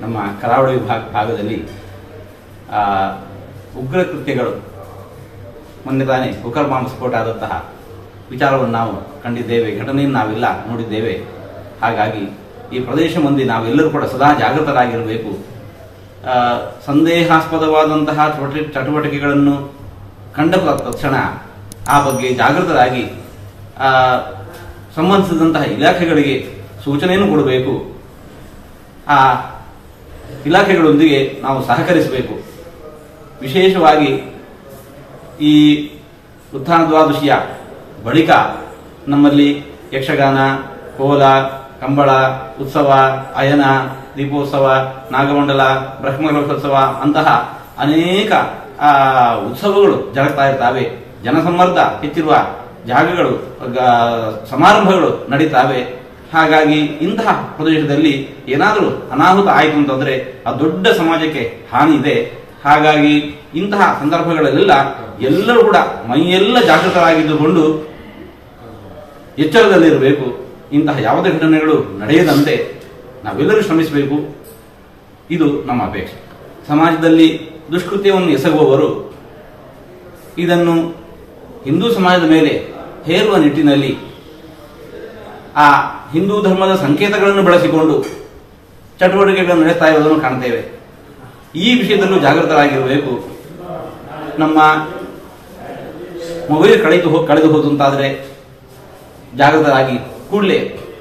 ನಮ್ಮ ಕರಾವಳಿ ವಿಭಾಗ ಭಾಗದಲ್ಲಿ ಆ, ಉಗ್ರ ಕೃತ್ಯಗಳು ಮೊನ್ನೆ ತಾನೇ ಉಕರ್ ಬಾಂಬ್ ಸ್ಫೋಟ ಆದಂತಹ ವಿಚಾರವನ್ನು ನಾವು ಕಂಡಿದ್ದೇವೆ ಘಟನೆಯನ್ನು ನಾವೆಲ್ಲ ನೋಡಿದ್ದೇವೆ ಹಾಗಾಗಿ ಈ ಪ್ರದೇಶ ಮಂದಿ ನಾವೆಲ್ಲರೂ ಕೂಡ ಸದಾ ಜಾಗೃತರಾಗಿರಬೇಕು ಆ, ಸಂದೇಹಾಸ್ಪದವಾದಂತಹ ಚಟುವಟಿ- ಚಟುವಟಿಕೆಗಳನ್ನು ಕಂಡ ತಕ್ಷಣ ಆ ಬಗ್ಗೆ ಜಾಗೃತರಾಗಿ ಆ, ಸಂಬಂಧಿಸಿದಂತಹ ಇಲಾಖೆಗಳಿಗೆ ಸೂಚನೆಯನ್ನು ಕೊಡಬೇಕು ಆ ಇಲಾಖೆಗಳೊಂದಿಗೆ ನಾವು ಸಹಕರಿಸಬೇಕು ವಿಶೇಷವಾಗಿ ಈ ಉತ್ಥಾನ ದ್ವಾದಶಿಯ ಬಳಿಕ ನಮ್ಮಲ್ಲಿ ಯಕ್ಷಗಾನ ಕೋಲ ಕಂಬಳ ಉತ್ಸವ ಅಯನ ದೀಪೋತ್ಸವ ನಾಗಮಂಡಲ ಬ್ರಹ್ಮರಥೋತ್ಸವ ಅಂತಹ ಅನೇಕ ಆ, ಉತ್ಸವಗಳು ಜರುಗ್ತಾ ಇರ್ತವೆ ಜನಸಮ್ಮರ್ದ ಹೆಚ್ಚಿರುವ ಜಾಗಗಳು ಗ- ಸಮಾರಂಭಗಳು ನಡೀತಾವೆ ಹಾಗಾಗಿ ಇಂತಹ ಪ್ರದೇಶದಲ್ಲಿ ಏನಾದರೂ ಅನಾಹುತ ಆಯಿತು ಅಂತಂದ್ರೆ ಆ ದೊಡ್ಡ ಸಮಾಜಕ್ಕೆ ಹಾನಿ ಇದೆ ಹಾಗಾಗಿ ಇಂತಹ ಸಂದರ್ಭಗಳಲ್ಲೆಲ್ಲ ಎಲ್ಲರೂ ಕೂಡ ಮೈಯೆಲ್ಲ ಜಾಗೃತರಾಗಿದ್ದುಕೊಂಡು ಎಚ್ಚರದಲ್ಲಿರಬೇಕು ಇಂತಹ ಯಾವುದೇ ಘಟನೆಗಳು ನಡೆಯದಂತೆ ನಾವೆಲ್ಲರೂ ಶ್ರಮಿಸಬೇಕು ಇದು ನಮ್ಮ ಅಪೇಕ್ಷೆ ಸಮಾಜದಲ್ಲಿ ದುಷ್ಕೃತ್ಯವನ್ನು ಎಸಗುವವರು ಇದನ್ನು ಹಿಂದೂ ಸಮಾಜದ ಮೇಲೆ ಹೇರುವ ನಿಟ್ಟಿನಲ್ಲಿ ಆ ಹಿಂದೂ ಧರ್ಮದ ಸಂಕೇತಗಳನ್ನು ಬಳಸಿಕೊಂಡು ಚಟುವಟಿಕೆಗಳನ್ನು ನಡೆಸ್ತಾ ಇರುವುದನ್ನು ಕಾಣ್ತೇವೆ ಈ ವಿಷಯದಲ್ಲೂ ಜಾಗೃತರಾಗಿರಬೇಕು ನಮ್ಮ ಮೊಬೈಲ್ ಕಳೆದು ಹೋ ಕಳೆದು ಹೋದಂತಾದರೆ ಜಾಗೃತರಾಗಿ ಕೂಡಲೇ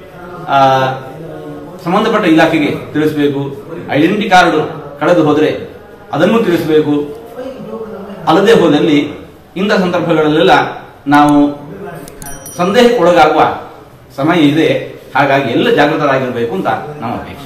ಸಂಬಂಧಪಟ್ಟ ಇಲಾಖೆಗೆ ತಿಳಿಸಬೇಕು ಐಡೆಂಟಿ ಕಾರ್ಡ್ ಕಳೆದು ಹೋದರೆ ಅದನ್ನು ತಿಳಿಸಬೇಕು ಅಲ್ಲದೆ ಹೋದಲ್ಲಿ ಇಂಥ ಸಂದರ್ಭಗಳಲ್ಲೆಲ್ಲ ನಾವು ಸಂದೇಹಕ್ಕೊಳಗಾಗುವ ಸಮಯ ಇದೆ ಹಾಗಾಗಿ ಎಲ್ಲ ಜಾಗೃತರಾಗಿರಬೇಕು ಅಂತ ನಮ್ಮ ಅಪೇಕ್ಷೆ